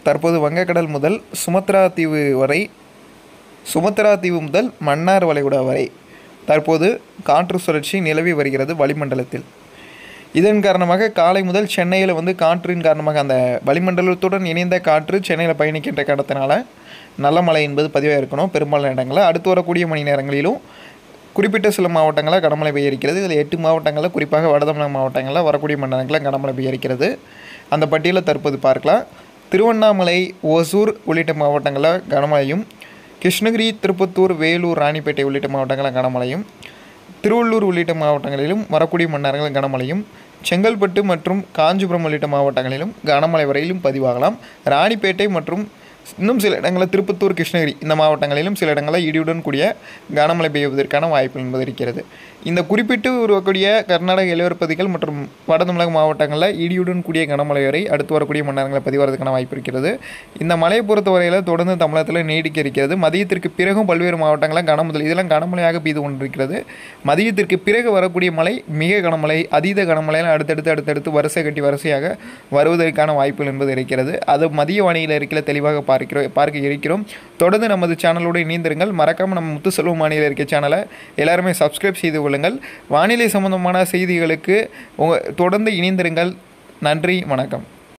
தற்போது வங்கக்கடல் முதல் சுமத்ரா தீவு வரை சுமத்ரா தீவு முதல் மன்னார் வளைகுடா வரை தற்போது காற்று சுழற்சி நிலவி வருகிறது வளிமண்டலத்தில் இதன் காரணமாக காலை முதல் சென்னையில் வந்து காற்றின் காரணமாக அந்த வளிமண்டலத்துடன் இணைந்த காற்று சென்னையில் பயணிக்கின்ற காரணத்தினால நல்ல மழை என்பது பதிவாக இருக்கணும் பெரும்பாலான இடங்களில் அடுத்து வரக்கூடிய மணி நேரங்களிலும் குறிப்பிட்ட சில மாவட்டங்களில் கனமழை பெய்ய இருக்கிறது இதில் எட்டு மாவட்டங்களில் குறிப்பாக வடதமிழக மாவட்டங்களில் வரக்கூடிய மண்டலங்களில் கனமழை பெய்ய இருக்கிறது அந்த பட்டியலை தற்போது பார்க்கலாம் திருவண்ணாமலை ஒசூர் உள்ளிட்ட மாவட்டங்களில் கனமழையும் கிருஷ்ணகிரி திருப்பத்தூர் வேலூர் ராணிப்பேட்டை உள்ளிட்ட மாவட்டங்களில் கனமழையும் திருவள்ளூர் உள்ளிட்ட மாவட்டங்களிலும் வரக்கூடிய மன்னர்கள் கனமழையும் செங்கல்பட்டு மற்றும் காஞ்சிபுரம் உள்ளிட்ட மாவட்டங்களிலும் கனமழை வரையிலும் பதிவாகலாம் ராணிப்பேட்டை மற்றும் இன்னும் சில இடங்களில் திருப்பத்தூர் கிருஷ்ணகிரி இந்த மாவட்டங்களிலும் சில இடங்களில் இடியுடன் கூடிய கனமழை பெய்வதற்கான வாய்ப்பு என்பது இருக்கிறது இந்த குறிப்பிட்டு உருவக்கூடிய கர்நாடக இளவரப்பதிகள் மற்றும் வட தமிழக மாவட்டங்களில் இடியுடன் கூடிய கனமழை வரை அடுத்து வரக்கூடிய மண்டலங்களில் பதிவாகிறதுக்கான வாய்ப்பு இருக்கிறது இந்த மழையை பொறுத்தவரையில் தொடர்ந்து தமிழகத்தில் நீடிக்க இருக்கிறது மதியத்திற்கு பிறகும் பல்வேறு மாவட்டங்களில் கனமுதல் இதெல்லாம் கனமழையாக பெய்து கொண்டிருக்கிறது மதியத்திற்கு பிறகு வரக்கூடிய மழை மிக கனமழை அதீத கனமழையில் அடுத்தடுத்து அடுத்தடுத்து வரிசை கட்டி வரிசையாக வருவதற்கான வாய்ப்புகள் என்பது இருக்கிறது அது மதிய வானிலை இருக்கையில் தெளிவாக பார்க்கிறோம் பார்க்க இருக்கிறோம் தொடர்ந்து நமது சேனலோடு இணைந்திருங்கள் மறக்காமல் நம்ம முத்துசெல்வம் வானிலை இருக்க சேனலை எல்லாருமே சப்ஸ்கிரைப் செய்து கொள்ளுங்கள் வானிலை சம்பந்தமான செய்திகளுக்கு உங்க தொடர்ந்து இணைந்திருங்கள் நன்றி வணக்கம்